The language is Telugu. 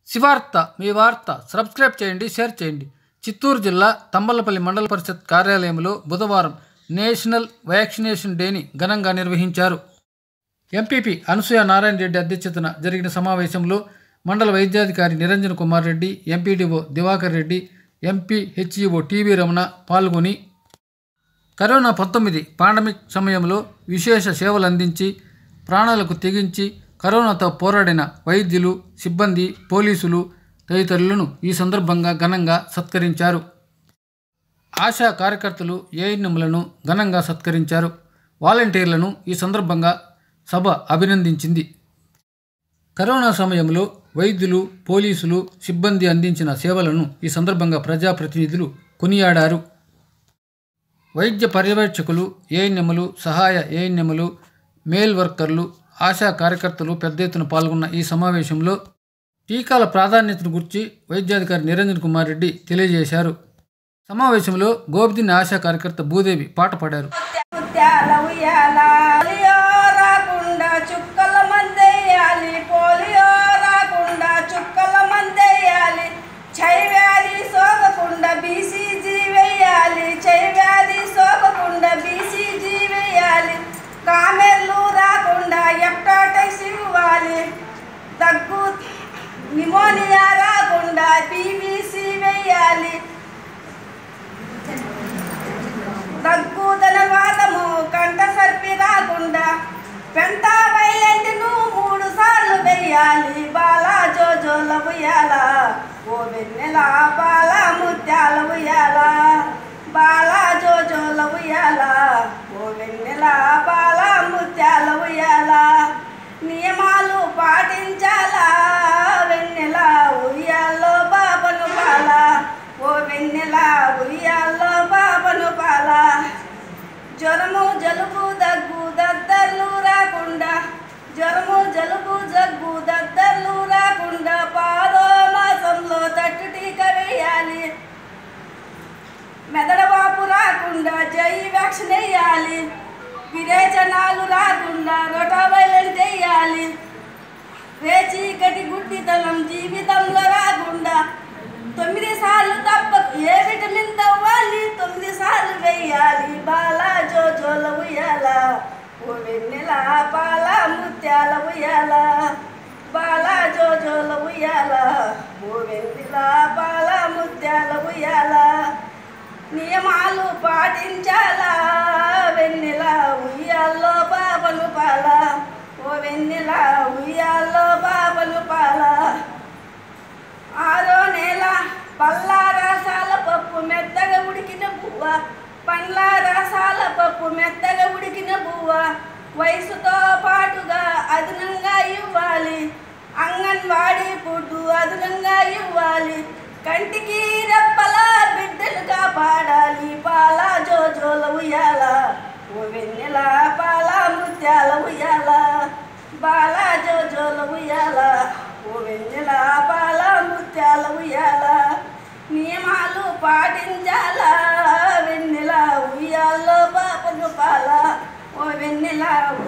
శివార్త మీ వార్త సబ్స్క్రైబ్ చేయండి షేర్ చేయండి చిత్తూరు జిల్లా తంబలపల్లి మండల పరిషత్ కార్యాలయంలో బుధవారం నేషనల్ వ్యాక్సినేషన్ డేని ఘనంగా నిర్వహించారు ఎంపీపీ అనసూయ నారాయణ రెడ్డి అధ్యక్షతన జరిగిన సమావేశంలో మండల వైద్యాధికారి Niranjan Kumar Reddy MPDO Diwakar Reddy MP HEO T V Ramana corona కరోనా పంతొమ్మిది పాండమిక్ సమయంలో విశేష సేవలు అందించి ప్రాణాలకు తెగించి కరోనాతో పోరాడిన వైద్యులు సిబ్బంది పోలీసులు తదితరులను ఈ సందర్భంగా ఘనంగా సత్కరించారు ఆశా కార్యకర్తలు ఏఎన్ఎంలను ఘనంగా సత్కరించారు వాలంటీర్లను ఈ సందర్భంగా సభ అభినందించింది కరోనా సమయంలో వైద్యులు పోలీసులు సిబ్బంది అందించిన సేవలను ఈ సందర్భంగా ప్రజాప్రతినిధులు కొనియాడారు వైద్య పర్యవేక్షకులు ఏఎన్ఎంలు సహాయ ఏఎన్ఎంలు మేల్ వర్కర్లు ఆశా కార్యకర్తలు పెద్ద ఎత్తున పాల్గొన్న ఈ సమావేశంలో టీకాల ప్రాధాన్యతను గురించి వైద్యాధికారి నిరంజన్ కుమార్ రెడ్డి తెలియజేశారు సమావేశంలో గోపిదిని ఆశా కార్యకర్త భూదేవి పాట పాడారు ముత్యాల ఉయ్యాల పోలియో రాకుండా చుక్కల మందేయాలి పోలియో రాకుండా చుక్కల మందేయాలి చై వ్యాధి సోకకుండా బీసీజీ వేయాలి చై వ్యాధి సోకకుండా బీసీజీ వేయాలి కామెర్లు రాకుండా ఎప్టాటైస్ ఇవ్వాలి దగ్గు నిమోనియా రాకుండా పీవీసీ వేయాలి దగ్గుదన వాదము కంట సర్పి రాకుండా పెంట వైలెంట్ను మూడు సార్లు వెయ్యాలి బాలా జోజోల ఉయ్యాల ఓ వెన్నెల బాల ముత్యాల ఉయ్యాల బాలా జోజోల ఉయ్యాల ఓ వెన్నెల బాల ముత్యాల ఉయ్యాల నియమాలు పాటించాలా వెన్నెల ఉయ్యాలో బాబను పాల ఓ వెన్నెల ఉయ్యాలో బాబను పాల జ్వరము జలుబు దగ్గు దద్దర్లు రాకుండా జ్వరము జలుబు జగ్గు దద్దర్లు రాకుండా పాదో మాసంలో తట్టు టీకా వేయాలి మెదడవాపు రాకుండా జై వ్యాక్సిన్ వేయాలి విరేచనాలు రాకుండా రొటావైలెంట్ వేయాలి రేచి గటి గుడ్డితనం జీవితంలో రాకుండా తొమ్మిది సార్లు తప్పకు ఏ విటమిన్ తవ్వాలి తొమ్మిది సార్లు వేయాలి బాలా జోజోల ఉయ్యాల ఓ వెన్నెల పాల ముత్యాల ఉయ్యాల బాలా జోజోల ఉయ్యాల ఓ వెన్నెల పాల ముత్యాల ఉయ్యాల నియమాలు పాటించాలా వెన్నెల ఉయ్యాల్లో బాబను పాల ఓ వెన్నెల ఉయ్యాల్లో బాబను పాల ఆరో నెల పళ్ళ రసాల పప్పు మెత్తగా ఉడికిన బువ్వ పండ్ల రసాల పప్పు మెత్తగా ఉడికిన బువ్వ వయసుతో పాటుగా అదనంగా ఇవ్వాలి అంగన్వాడీ ఫుడ్ అదనంగా ఇవ్వాలి కంటికి రెప్పల బిడ్డలు కాపాడాలి పాల జోజోల ఉయ్యాల ఓ వెన్నెల పాల ముత్యాల ఉయ్యాల బాల జోజోల ఉయ్యాల ఓ వెన్నెల పాల ముత్యాల ఉయ్యాల నియమాలు పాటించాలా వెన్నెల ఉయ్యాల్లో పాపను పాల ఓ వెన్నెల